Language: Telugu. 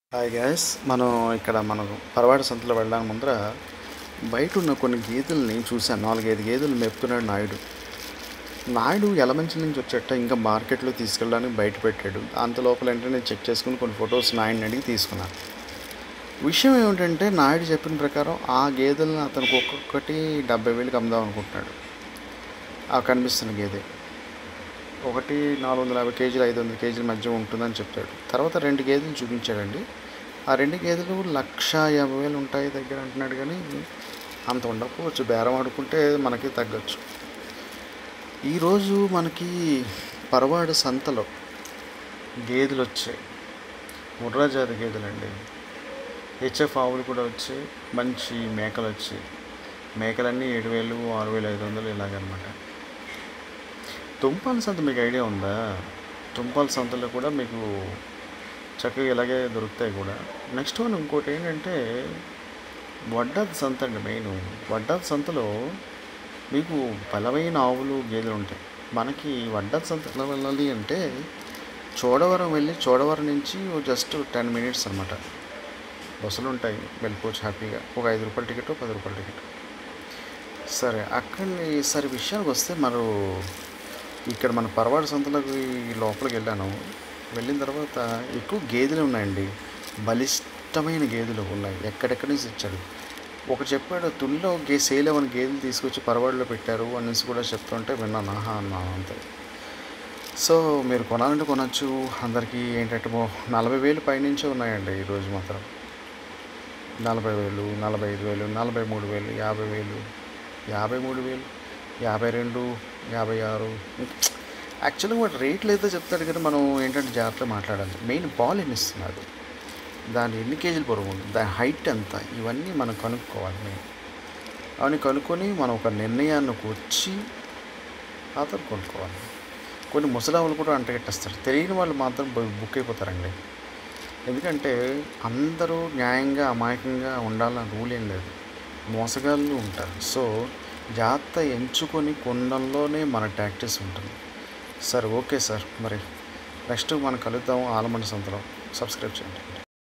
హాయ్ గ్యాస్ మనం ఇక్కడ మనం పరవాడ సంతలో వెళ్ళడానికి ముందర బయట ఉన్న కొన్ని గేదెల్ని చూశాను నాలుగైదు గేదెలు మెప్పుతున్నాడు నాయుడు నాయుడు ఎలమంచి నుంచి వచ్చేట ఇంకా మార్కెట్లో తీసుకెళ్ళడానికి బయట పెట్టాడు అంత లోపల ఏంటంటే నేను చెక్ చేసుకుని కొన్ని ఫొటోస్ నాయుడిని అడిగి తీసుకున్నాను విషయం ఏమిటంటే నాయుడు చెప్పిన ప్రకారం ఆ గేదెలను అతనికి ఒక్కొక్కటి డెబ్బై వేలకు అమ్ముదాం అనుకుంటున్నాడు ఆ కనిపిస్తున్న గేదె ఒకటి నాలుగు వందల యాభై కేజీలు ఐదు వందల కేజీల మధ్య ఉంటుందని చెప్పాడు తర్వాత రెండు గేదెలు చూపించాడండి ఆ రెండు గేదెలు లక్ష యాభై వేలు ఉంటాయి దగ్గర అంటున్నాడు కానీ అంత ఉండకపోవచ్చు బేరం ఆడుకుంటే మనకి తగ్గచ్చు ఈరోజు మనకి పరవాడ సంతలో గేదెలు వచ్చాయి ముర్రా జాతి గేదెలండి హెచ్ఎఫ్ ఆవులు కూడా వచ్చాయి మంచి మేకలు వచ్చాయి మేకలన్నీ ఏడు వేలు ఆరు వేలు ఐదు వందలు ఇలాగనమాట తుంపాల సంత మీకు ఐడియా ఉందా తుంపాల సంతలో కూడా మీకు చక్కగా ఇలాగే దొరుకుతాయి కూడా నెక్స్ట్ వన్ ఇంకోటి ఏంటంటే వడ్డాది సంత అండి మెయిన్ వడ్డాది సంతలో మీకు బలమైన ఆవులు గేదెలు ఉంటాయి మనకి వడ్డాది సంత ఎలా వెళ్ళాలి అంటే చోడవరం వెళ్ళి చోడవరం నుంచి జస్ట్ టెన్ మినిట్స్ అనమాట బస్సులు ఉంటాయి వెళ్ళిపోవచ్చు హ్యాపీగా ఒక ఐదు రూపాయల టికెట్ పది రూపాయల టికెట్ సరే అక్కడి సరే విషయానికి వస్తే మరో ఇక్కడ మన పరవాడ సంతలోకి లోపలికి వెళ్ళాను వెళ్ళిన తర్వాత ఎక్కువ గేదెలు ఉన్నాయండి బలిష్టమైన గేదెలు ఉన్నాయి ఎక్కడెక్కడి నుంచి ఇచ్చాడు ఒక చెప్పాడు తుల్లో గే సేల్ అవ్వని గేదెలు తీసుకొచ్చి పరవాడలో పెట్టారు అనేసి కూడా చెప్తుంటే విన్నాను ఆహా అన్నాను అంతే సో మీరు కొనాలంటే కొనచ్చు అందరికీ ఏంటంటే మో నలభై వేలు పైనుంచే ఉన్నాయండి ఈరోజు మాత్రం నలభై వేలు నలభై ఐదు వేలు నలభై మూడు వేలు యాభై వేలు యాభై మూడు వేలు యాభై రెండు యాభై ఆరు యాక్చువల్గా వాడు రేట్లు అయితే చెప్తాడు కానీ మనం ఏంటంటే జాగ్రత్తగా మాట్లాడాలి మెయిన్ బాల్ ఎన్ని ఇస్తున్నాడు దాని ఎన్ని కేజీలు పొరుగు ఉంది దాని హైట్ ఎంత ఇవన్నీ మనం కనుక్కోవాలి మెయిన్ అవన్నీ కనుక్కొని మనం ఒక నిర్ణయానికి వచ్చి అతను కొనుక్కోవాలి కొన్ని ముసలావులు కూడా అంటగట్టేస్తారు తెలియని వాళ్ళు మాత్రం బు- బుక్ అయిపోతారండి ఎందుకంటే అందరూ న్యాయంగా అమాయకంగా ఉండాలని రూల్ ఏం లేదు మోసగాళ్ళు ఉంటారు సో జాగ్రత్త ఎంచుకొని కొనడంలోనే మన ప్రాక్టీస్ ఉంటుంది సార్ ఓకే సార్ మరి నెక్స్ట్ మనం కలుద్దాం ఆలమండ సంతలో సబ్స్క్రైబ్ చేయండి